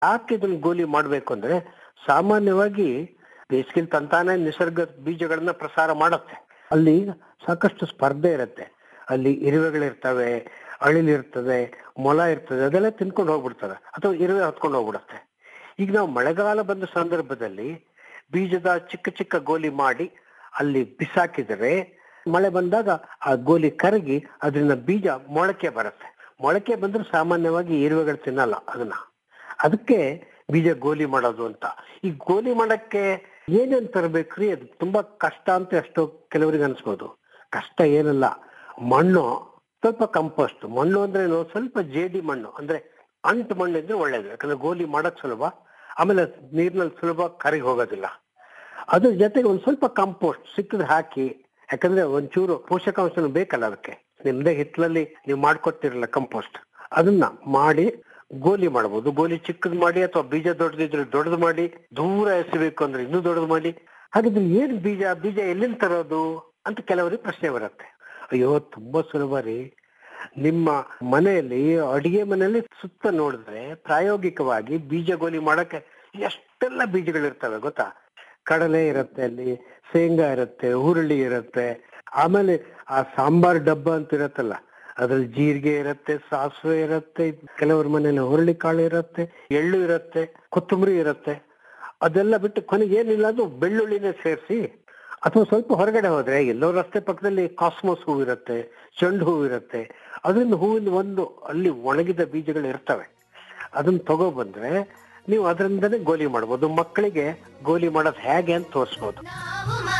ಯಾಕೆ ಇದನ್ನ ಗೋಲಿ ಮಾಡ್ಬೇಕು ಅಂದ್ರೆ ಸಾಮಾನ್ಯವಾಗಿ ಬೇಸಿಗೆ ತಂತಾನೆ ನಿಸರ್ಗ ಬೀಜಗಳನ್ನ ಪ್ರಸಾರ ಮಾಡುತ್ತೆ ಅಲ್ಲಿ ಸಾಕಷ್ಟು ಸ್ಪರ್ಧೆ ಇರುತ್ತೆ ಅಲ್ಲಿ ಇರುವೆಗಳಿರ್ತವೆ ಅಳಿಲಿರ್ತದೆ ಮೊಲ ಇರ್ತದೆ ಅದೆಲ್ಲ ತಿನ್ಕೊಂಡು ಹೋಗ್ಬಿಡ್ತದೆ ಅಥವಾ ಇರುವೆ ಹೊತ್ಕೊಂಡು ಹೋಗ್ಬಿಡುತ್ತೆ ಈಗ ನಾವು ಮಳೆಗಾಲ ಬಂದ ಸಂದರ್ಭದಲ್ಲಿ ಬೀಜದ ಚಿಕ್ಕ ಚಿಕ್ಕ ಗೋಲಿ ಮಾಡಿ ಅಲ್ಲಿ ಬಿಸಾಕಿದರೆ ಮಳೆ ಬಂದಾಗ ಆ ಗೋಲಿ ಕರಗಿ ಅದರಿಂದ ಬೀಜ ಮೊಳಕೆ ಬರುತ್ತೆ ಮೊಳಕೆ ಬಂದ್ರೆ ಸಾಮಾನ್ಯವಾಗಿ ಇರುವೆಗಳು ತಿನ್ನಲ್ಲ ಅದನ್ನ ಅದಕ್ಕೆ ಬೀಜ ಗೋಲಿ ಮಾಡೋದು ಅಂತ ಈ ಗೋಲಿ ಮಾಡಕ್ಕೆ ಏನೇನ್ ತರಬೇಕ್ರಿ ಅದು ತುಂಬಾ ಕಷ್ಟ ಅಂತ ಎಷ್ಟೋ ಕೆಲವರಿಗೆ ಅನ್ಸ್ಬೋದು ಕಷ್ಟ ಏನಲ್ಲ ಮಣ್ಣು ಸ್ವಲ್ಪ ಕಂಪೋಸ್ಟ್ ಮಣ್ಣು ಅಂದ್ರೆ ಏನು ಸ್ವಲ್ಪ ಜೇಡಿ ಮಣ್ಣು ಅಂದ್ರೆ ಅಂಟು ಮಣ್ಣು ಇದ್ರೆ ಒಳ್ಳೇದು ಯಾಕಂದ್ರೆ ಗೋಲಿ ಮಾಡಕ್ ಸುಲಭ ಆಮೇಲೆ ನೀರ್ನಲ್ಲಿ ಸುಲಭ ಕರಗಿ ಹೋಗೋದಿಲ್ಲ ಅದ್ರ ಜೊತೆಗೆ ಒಂದ್ ಸ್ವಲ್ಪ ಕಂಪೋಸ್ಟ್ ಸಿಕ್ಕದ್ ಹಾಕಿ ಯಾಕಂದ್ರೆ ಒಂಚೂರು ಪೋಷಕಾಂಶನು ಬೇಕಲ್ಲ ಅದಕ್ಕೆ ನಿಮ್ದೇ ಹಿತ್ಲಲ್ಲಿ ನೀವು ಮಾಡ್ಕೊತಿರಲ್ಲ ಕಂಪೋಸ್ಟ್ ಅದನ್ನ ಮಾಡಿ ಗೋಲಿ ಮಾಡ್ಬೋದು ಗೋಲಿ ಚಿಕ್ಕದ್ ಮಾಡಿ ಅಥವಾ ಬೀಜ ದೊಡ್ಡದಿದ್ರೆ ದೊಡ್ಡದು ಮಾಡಿ ದೂರ ಎಸಬೇಕು ಅಂದ್ರೆ ಇನ್ನೂ ದೊಡ್ಡದು ಮಾಡಿ ಹಾಗಿದ್ರೆ ಏನ್ ಬೀಜ ಬೀಜ ಎಲ್ಲಿಂದ ತರೋದು ಅಂತ ಕೆಲವರಿಗೆ ಪ್ರಶ್ನೆ ಬರುತ್ತೆ ಅಯ್ಯೋ ತುಂಬಾ ಸುಲಭ ರೀ ನಿಮ್ಮ ಮನೆಯಲ್ಲಿ ಅಡಿಗೆ ಮನೆಯಲ್ಲಿ ಸುತ್ತ ನೋಡಿದ್ರೆ ಪ್ರಾಯೋಗಿಕವಾಗಿ ಬೀಜ ಗೋಲಿ ಮಾಡಕ್ಕೆ ಎಷ್ಟೆಲ್ಲ ಬೀಜಗಳಿರ್ತವೆ ಗೊತ್ತಾ ಕಡಲೆ ಇರುತ್ತೆ ಅಲ್ಲಿ ಶೇಂಗಾ ಇರುತ್ತೆ ಹುರುಳಿ ಇರುತ್ತೆ ಆಮೇಲೆ ಆ ಸಾಂಬಾರ್ ಡಬ್ಬ ಅಂತ ಇರತ್ತಲ್ಲ ಅದ್ರಲ್ಲಿ ಜೀರಿಗೆ ಇರುತ್ತೆ ಸಾಸಿವೆ ಇರುತ್ತೆ ಕೆಲವ್ರ ಮನೇಲಿ ಹುರುಳಿ ಕಾಳು ಇರುತ್ತೆ ಎಳ್ಳು ಇರುತ್ತೆ ಕೊತ್ತಂಬರಿ ಇರುತ್ತೆ ಅದೆಲ್ಲ ಬಿಟ್ಟು ಕೊನೆಗೆ ಏನಿಲ್ಲ ಅದು ಬೆಳ್ಳುಳ್ಳಿನೇ ಸೇರಿಸಿ ಅಥವಾ ಸ್ವಲ್ಪ ಹೊರಗಡೆ ಹೋದ್ರೆ ಎಲ್ಲೋ ರಸ್ತೆ ಪಕ್ಕದಲ್ಲಿ ಕಾಸ್ಮೋಸ್ ಹೂವು ಇರುತ್ತೆ ಚೆಂಡು ಹೂವು ಇರುತ್ತೆ ಅದರಿಂದ ಹೂವಿನ ಒಂದು ಅಲ್ಲಿ ಒಣಗಿದ ಬೀಜಗಳು ಇರ್ತವೆ ಅದನ್ನ ತಗೋ ಬಂದ್ರೆ ನೀವು ಅದರಿಂದನೇ ಗೋಲಿ ಮಾಡ್ಬೋದು ಮಕ್ಕಳಿಗೆ ಗೋಲಿ ಮಾಡೋದು ಹೇಗೆ ಅಂತ ತೋರಿಸ್ಬೋದು ನಾವು